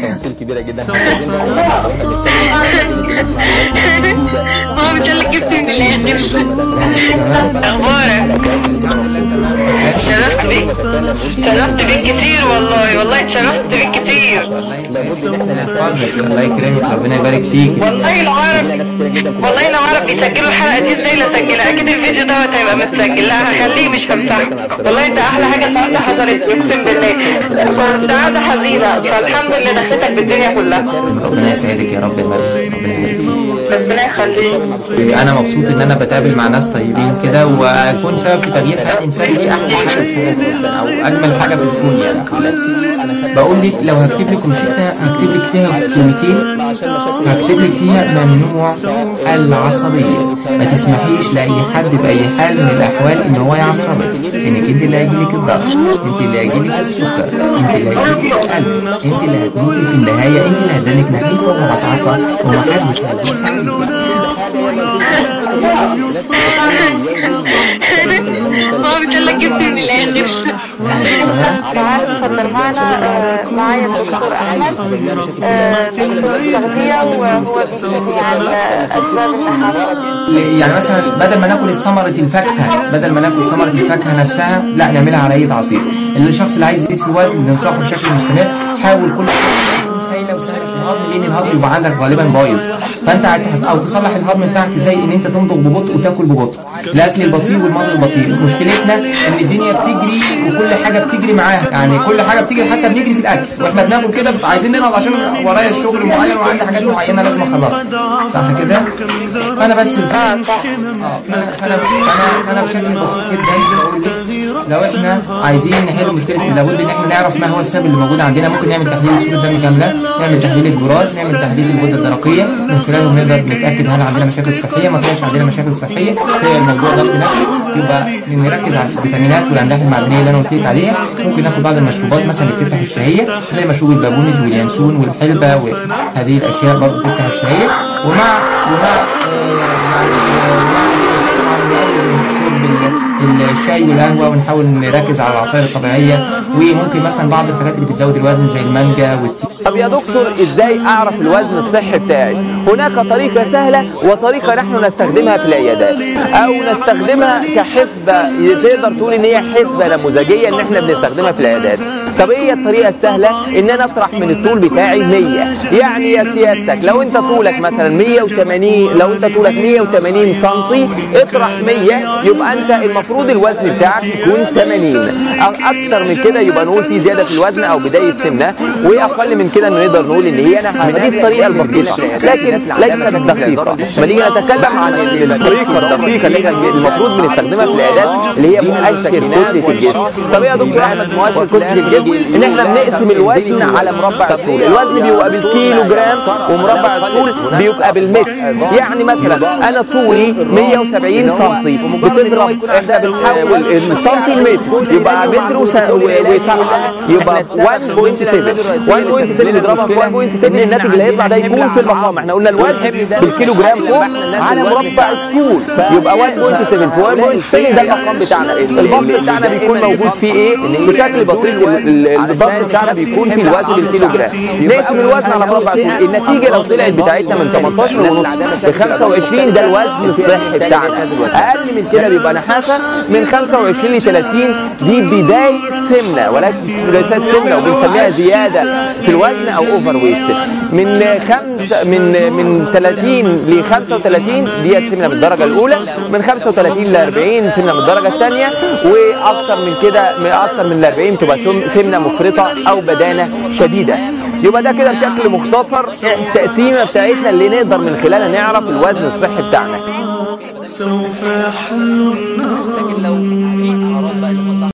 تفاصيل كبيره جدا هو ده اللي جبت من الاخر اخبارك شرفت بيك شرفت بيك كتير والله والله اتشرفت بيك كتير الله يكرمك ربنا يبارك فيك والله لو اعرف والله لو اعرف يسجلوا الحلقه دي ازاي لا اسجلها اكيد الفيديو دوت هيبقى متسجل لا هخليه مش همسحه والله انت احلى حاجه النهارده حصلت لي اقسم بالله كنت قاعده حزينه فالحمد لله دخلتك بالدنيا كلها ربنا يسعدك يا رب يا مريم ربنا يبارك فيك ربنا يخليك انا مبسوط ان انا بتقابل مع ناس طيبين كده واكون سبب في تغيير حياه انسان دي احلى حاجه في الحياه او اجمل حاجه في الكون يعني بقول لك لو هكتب لك روشته هكتب لك فيها كلمتين هكتب لك فيها ممنوع العصبيه ما تسمحيش لاي حد باي حال من الاحوال ان هو يعصبك انك انت اللي هيجيلك الضغط انت اللي هيجيلك السكر انت اللي هيجيلك القلب انت اللي هتموتي في النهايه انت اللي هتدنك نحيفه ومصعصه ومحدش هيبص عليك هو ده اللي جبت من الاخر تعال اتفضل معنا آه، معايا الدكتور احمد آه، دكتور التغذيه وهو بيحكي عن آه، اسباب النحافه يعني مثلا بدل ما ناكل ثمرة الفاكهة بدل ما ناكل ثمرة الفاكهة نفسها لا نعملها على ايد عصير اللي الشخص اللي عايز يزيد في الوزن بننصحه بشكل مستمر حاول كل حاجة تكون سايلة وسهلة في الهضم لان الهضم يبقى عندك غالبا بايظ فانت هتحف او تصلح الهضم بتاعك ازاي ان انت تمضغ ببطء وتاكل ببطء الاكل البطيء والمضغ البطيء مشكلتنا ان الدنيا بتجري وكل حاجه بتجري معاها يعني كل حاجه بتجري حتى بنجري في الاكل واحنا بناكل كده عايزين ننهض عشان ورايا الشغل معين وعندي حاجات معينه لازم اخلصها صح كده انا بس الفكرة اه فانا فانا فانا فانا بشكل بسيط جدا بقول لك لو احنا عايزين نحل مشكله لابد ان احنا نعرف ما هو السبب اللي موجود عندنا ممكن نعمل تحليل صوره دم كامله نعمل تحليل البراز نعمل تحليل الغده الدرقيه من خلاله نقدر نتاكد هل عندنا مشاكل صحيه ما طلعش عندنا مشاكل صحيه هي الموضوع ده بنفسه يبقى نركز على الفيتامينات والاملاح المعدنيه اللي انا قلت لك عليها ممكن ناخد بعض المشروبات مثلا اللي بتفتح الشهيه زي مشروب البابونج واليانسون والحلبه وهذه الاشياء برضه بتفتح الشهيه ومع ومع شرب الشاي والقهوه ونحاول نركز على العصائر الطبيعيه وممكن مثلا بعض الحاجات اللي بتزود الوزن زي المانجا والتين طب يا دكتور ازاي اعرف الوزن الصحي بتاعي هناك طريقة سهلة وطريقة نحن نستخدمها في العيادات او نستخدمها كحسبة تقدر تقول ان هي حسبة نموذجية ان احنا بنستخدمها في العيادات طب ايه الطريقة السهلة ان انا اطرح من الطول بتاعي 100 يعني يا سيادتك لو انت طولك مثلا 180 لو انت طولك 180 سم اطرح 100 يبقى انت المفروض الوزن بتاعك يكون 80 او اكتر من كده يبقى نقول في زيادة في الوزن او بداية سمنة واقل من كده نقدر نقول ان هي نحن دي الطريقة البسيطة لكن ليست دقيقة ما نيجي نتكلم عن الطريقة الدقيقة اللي احنا المفروض بنستخدمها في العيادات اللي هي مؤشر كتلة الجسم طب ايه يا دكتور احمد مؤشر كتلة الجسم ان احنا بنقسم الوزن على مربع الطول الوزن بيبقى بالكيلو جرام ومربع الطول بيبقى بالمتر يعني مثلا انا طولي 170 سم بتضرب احنا بنحول السنتي لمتر يبقى متر وسبعة يبقى 1.7 1.7 نضربها في 1.7 الناتج اللي هيطلع ده يكون في المقام احنا قلنا الوزن بالكيلو جرام فوق على مربع الطول يبقى 1.7 في 1.7 ده المقام بتاعنا البسط بتاعنا بيكون موجود فيه ايه بشكل بسيط البسط بتاعنا بيكون في الوزن بالكيلو جرام نقسم الوزن على مربع الطول النتيجه لو طلعت بتاعتنا من 18 ونص ل 25 ده الوزن الصحي بتاعنا اقل من كده بيبقى نحاسه من 25 ل 30 دي بدايه سمنه ولكن ليست سمنه وبنسميها زياده في الوزن او اوفر ويت من خمس من من 30 ل 35 ديت سمنه من الدرجه الاولى من 35 ل 40 سمنه من الدرجه الثانيه واكثر من كده من اكثر من ال 40 تبقى سمنه مفرطه او بدانه شديده يبقى ده كده بشكل مختصر التقسيمه بتاعتنا اللي نقدر من خلالها نعرف الوزن الصحي بتاعنا سوف يحل النهار